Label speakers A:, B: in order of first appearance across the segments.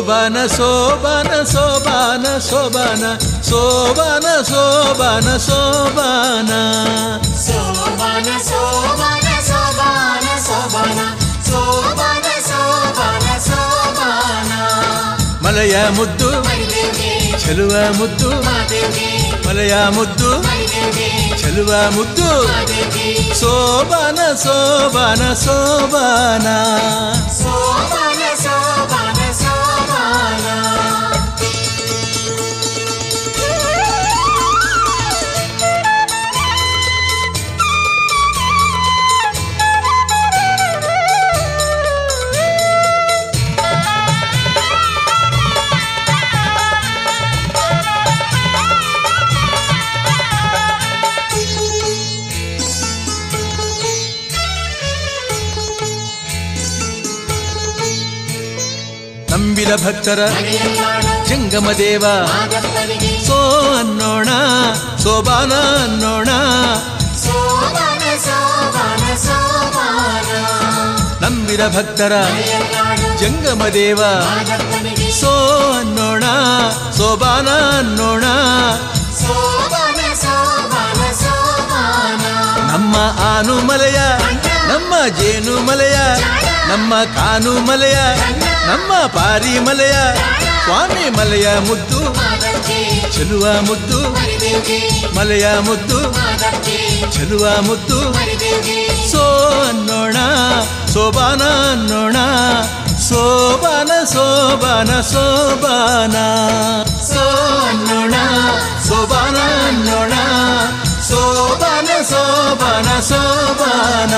A: ಶೋಭಾನ ಶೋಭಾನ ಶೋಭಾನ ಶೋಭಾನ ಶೋಭಾನ ಶೋಭಾನ ಶೋಭಾನ
B: ಸೋಬಾನ ಸೋಬಾನ ಸೋಬಾನ ಸೋಬಾನ ಸೋಬಾನ ಸೋಬಾನ ಸೋಬಾನ
A: ಮಲಯ ಮುದ್ದು
B: ಮರಿದೇವ್ಗೆ
A: ಚೆಲುವ ಮುದ್ದು
B: ಮಾದೇವ್ಗೆ
A: ಮಲಯ ಮುದ್ದು
B: ಮರಿದೇವ್ಗೆ
A: ಚೆಲುವ ಮುದ್ದು
B: ಮಾದೇವ್ಗೆ
A: ಶೋಭಾನ ಶೋಭಾನ ಶೋಭಾನ
B: ಸೋಬಾನ ಸೋಬಾನ ಸೋಬಾನ
A: ನಂಬಿದ ಭಕ್ತರ
B: ಮನೆಯಲ್ಲಾಡೋ
A: ಜಂಗಮ ದೇವ
B: ಮಾದಪ್ಪನಿಗೆ
A: ಸೋ ಅನ್ನೋಣ ಶೋಭಾನ ಅನ್ನೋಣ
B: ಸೋಬಾನ ಸೋಬಾನ ಸೋಬಾನ
A: ನಂಬಿದ ಭಕ್ತರ
B: ಮನೆಯಲ್ಲಾಡೋ
A: ಜಂಗಮ ದೇವ
B: ಮಾದಪ್ಪನಿಗೆ
A: ಸೋ ಅನ್ನೋಣ ಶೋಭಾನ ಅನ್ನೋಣ
B: ಸೋಬಾನ ಸೋಬಾನ ಸೋಬಾನ
A: ನಮ್ಮ ಆನು ಮಲೆಯ ನಮ್ಮ ಜೇನು ಮಲೆಯ ನಮ್ಮ ಕಾನು ಮಲೆಯ ನಮ್ಮ ಪಾರಿ ಮಲೆಯ ಸ್ವಾಮಿ ಮಲೆಯ ಮುದ್ದು
B: ಮಾದಕ್ಕೆ
A: ಚೆಲುವ ಮುದ್ದು
B: ಮರಿದೇವ್ಗೆ
A: ಮಲೆಯ ಮುದ್ದು
B: ಮಾದಕ್ಕೆ
A: ಚೆಲುವ ಮುದ್ದು
B: ಮರಿದೇವ್ಗೆ
A: ಸೋ ಅನ್ನೋಣ ಶೋಭಾನ ಅನ್ನೋಣ ಶೋಭಾನ ಶೋಭಾನ ಶೋಭಾನ ಸೋ ಅನ್ನೋಣ ಶೋಭಾನ ಅನ್ನೋಣ ಶೋಭಾನ ಶೋಭಾನ ಶೋಭಾನ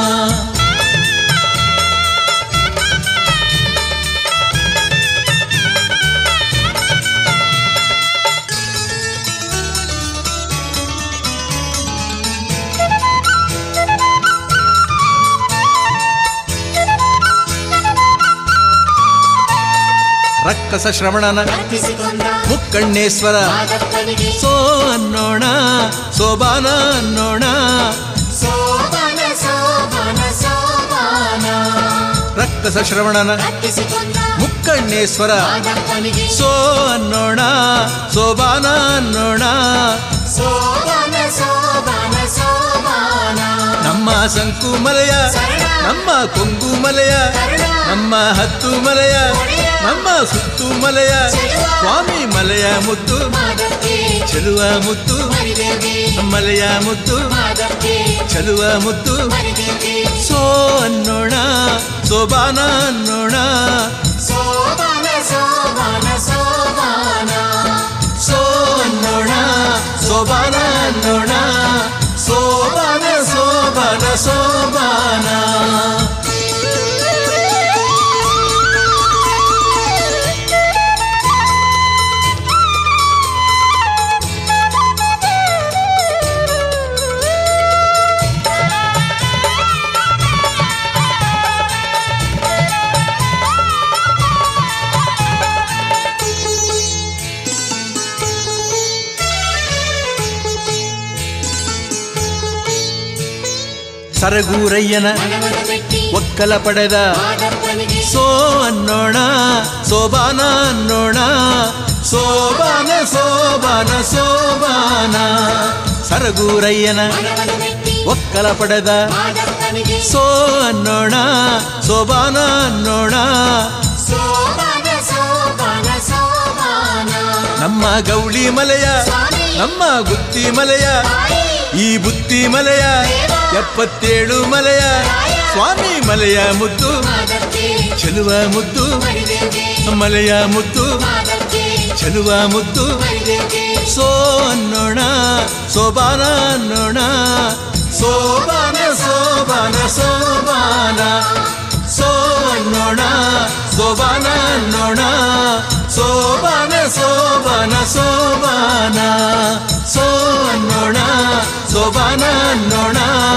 A: ರಕ್ಕಸ ಶ್ರವಣನ
B: ಅರ್ಪಿಸಿಕೊಂಡ
A: ಮುಕ್ಕಣ್ಣೇಶ್ವರ
B: ಮಾದಪ್ಪನಿಗೆ
A: ಸೋ ಅನ್ನೋಣ ಶೋಭಾನ ಅನ್ನೋಣ
B: ಸೋಬಾನ ಸೋಬಾನ ಸೋಬಾನ
A: ರಕ್ಕಸ ಶ್ರವಣನ
B: ಅರ್ಪಿಸಿಕೊಂಡ
A: ಮುಕ್ಕಣ್ಣೇಶ್ವರ
B: ಮಾದಪ್ಪನಿಗೆ
A: ಸೋ ಅನ್ನೋಣ ಶೋಭಾನ ಅನ್ನೋಣ
B: ಸೋಬಾನ ಸೋಬಾನ ಸೋಬಾನ
A: ನಮ್ಮ ಸಂಕು ಮಲೆಯ ನಮ್ಮ ಕೊಂಗು ಮಲೆಯ ನಮ್ಮ ಹತ್ತು ಮಲೆಯ ನಮ್ಮ ಸುತ್ತು ಮಲೆಯ ಸ್ವಾಮಿ ಮಲೆಯ ಮುದ್ದು
B: ಮಾದಕ್ಕೆ
A: ಚೆಲುವ ಮುದ್ದು
B: ಮರಿದೇವ್ಗೆ
A: ಮಲೆಯ ಮುದ್ದು
B: ಮಾದಕ್ಕೆ
A: ಚೆಲುವ ಮುದ್ದು
B: ಮರಿದೇವ್ಗೆ
A: ಸೋ ಅನ್ನೋಣ ಶೋಭಾನ ಅನ್ನೋಣ
B: ಸೋಬಾನ ಸೋಬಾನ ಸೋಬಾನ
A: ಸೋ ಅನ್ನೋಣ ಶೋಭಾನ ಅನ್ನೋಣ ಶೋಭಾನ ಶೋಭಾನ ಶೋಭಾನ ಸರಗೂರಯ್ಯನ
B: ಮನವನ ಮೆಟ್ಟಿ
A: ಒಕ್ಕಲ ಪಡೆದ
B: ಮಾದಪ್ಪನಿಗೆ
A: ಸೋ ಅನ್ನೋಣ ಶೋಭಾನ ಅನ್ನೋಣ ಶೋಭಾನ ಶೋಭಾನ ಶೋಭಾನ ಸರಗೂರಯ್ಯನ
B: ಮನವನ ಮೆಟ್ಟಿ
A: ಒಕ್ಕಲ ಪಡೆದ
B: ಮಾದಪ್ಪನಿಗೆ
A: ಸೋ ಅನ್ನೋಣ ಶೋಭಾನ ಅನ್ನೋಣ
B: ಸೋಬಾನ ಸೋಬಾನ ಸೋಬಾನ
A: ನಮ್ಮ ಗೌಳಿ ಮಲೆಯ ನಮ್ಮ ಗುತ್ತಿ ಮಲೆಯ ಈ ಬುತ್ತಿ ಮಲೆಯ ಎಪ್ಪತ್ತೇಳು ಮಲೆಯ ಸ್ವಾಮಿ ಮಲೆಯ ಮುದ್ದು
B: ಮಾದಕ್ಕೆ
A: ಚೆಲುವ ಮುದ್ದು
B: ಮರಿದೇವ್ಗೆ
A: ಮಲೆಯ ಮುದ್ದು
B: ಮಾದಕ್ಕೆ
A: ಚೆಲುವ ಮುದ್ದು
B: ಮರಿದೇವ್ಗೆ
A: ಸೋ ಅನ್ನೋಣ ಶೋಭಾನ ಅನ್ನೋಣ ಶೋಭಾನ ಶೋಭಾನ ಶೋಭಾನ ಸೋ ಅನ್ನೋಣ ಶೋಭಾನ ಅನ್ನೋಣ ಶೋಭಾನ ಶೋಭಾನ ಶೋಭಾನ ಸೋ ಅನ್ನೋಣ ಶೋಭಾನ ಅನ್ನೋಣ